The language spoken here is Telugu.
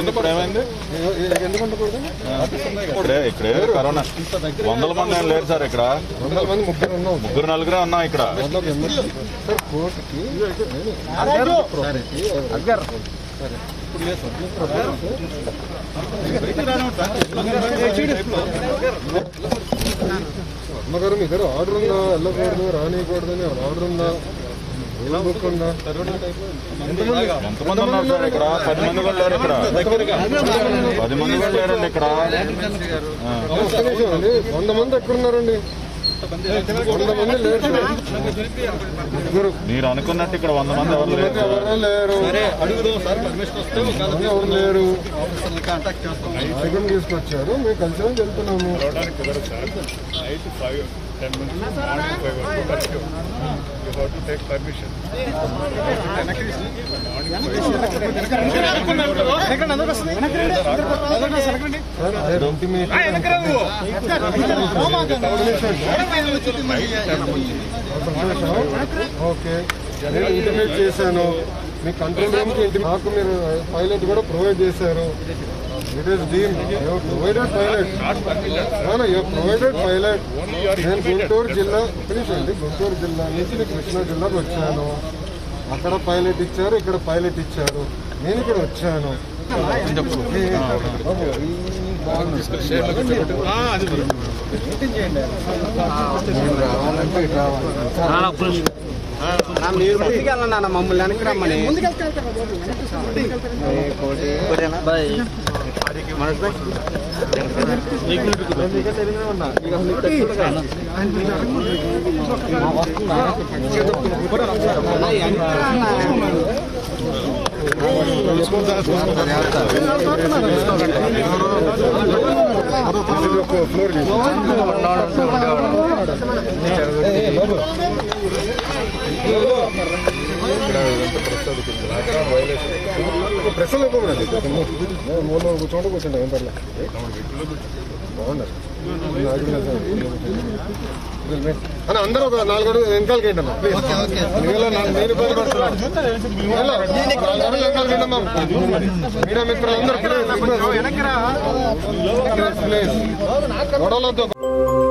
ఏమైంది ఇప్పుడు ఏమైంది ఎందుకు ఉండకూడదు ఇక్కడే ఇక్కడే కరోనా వందల మంది ఏం లేరు సార్ ఇక్కడ వందల మంది ముగ్గురు ఉన్నాం ముగ్గురు నలుగురే ఉన్నాం ఇక్కడ దాంట్లో ఒక ఎమ్మెల్యే సార్ కోర్టుకి సరే ఇప్పుడు లేదు సార్ అమ్మగారు మీ దగ్గర ఆర్డర్ ఉందా వెళ్ళకూడదు రానియకూడదు అని ఆర్డర్ ఉందా రూల్ బుక్ ఉందా ఎంతమంది ఉన్నారు సార్ ఇక్కడ పది మంది కూడా లేరు ఇక్కడ పది మంది కూడా లేరండి ఇక్కడ ఆ. ఒక్క నిమిషం అండి వంద మంది ఎక్కడున్నారండి వంద మంది లేరు సార్. ముగ్గురు మీరు అనుకున్నట్టు ఇక్కడ వంద మంది ఎవరు లేరు మంది ఎవరు లేరు మంది ఎవరు లేరు ఐటమ్ తీసుకొచ్చారు మేము కలిసి వెళ్తున్నాము రావడానికి కుదరదు sir night five ten minutes morning five వరకు curfew you have to take permission sir I intimate okay నేను ఇంటిమేట్ చేశాను మీ కంట్రోల్ రూమ్కి ఇంటి నాకు మీరు పైలట్ కూడా ప్రొవైడ్ చేశారు it is deem provided pilot you provided pilot నేను గుంటూరు జిల్లా ఫినిష్ అండి గుంటూరు జిల్లా నుంచి నేను కృష్ణా జిల్లాకు వచ్చాను అక్కడ పైలట్ ఇచ్చారు ఇక్కడ పైలట్ ఇచ్చారు నేను ఇక్కడ వచ్చాను బాబు, ఈ నేను రావాలంటే ఇటు రావాలి మీరు ముందుకు వెళ్ళండి మమ్మల్ని వెనక్కి రమ్మని ఫ్లోర్ ప్రెస్లో ఇవ్వకూడదు మూడు చోట కూర్చుంటాం ఏం పర్లేదు బాగున్నారు అన్న అందరూ ఒక నాలుగు అడుగు వెనకాలకి ఏంటమ్మా ప్లీజ్ మీలో నా- నేను ఇబ్బంది పడుతున్నాను మీలో నాలుగు అడుగులు వెనకాలకి ఏంటమ్మా మీడియా మిత్రులందరూ ప్లీజ్ ప్లీజ్ ప్లీజ్ గొడవలతో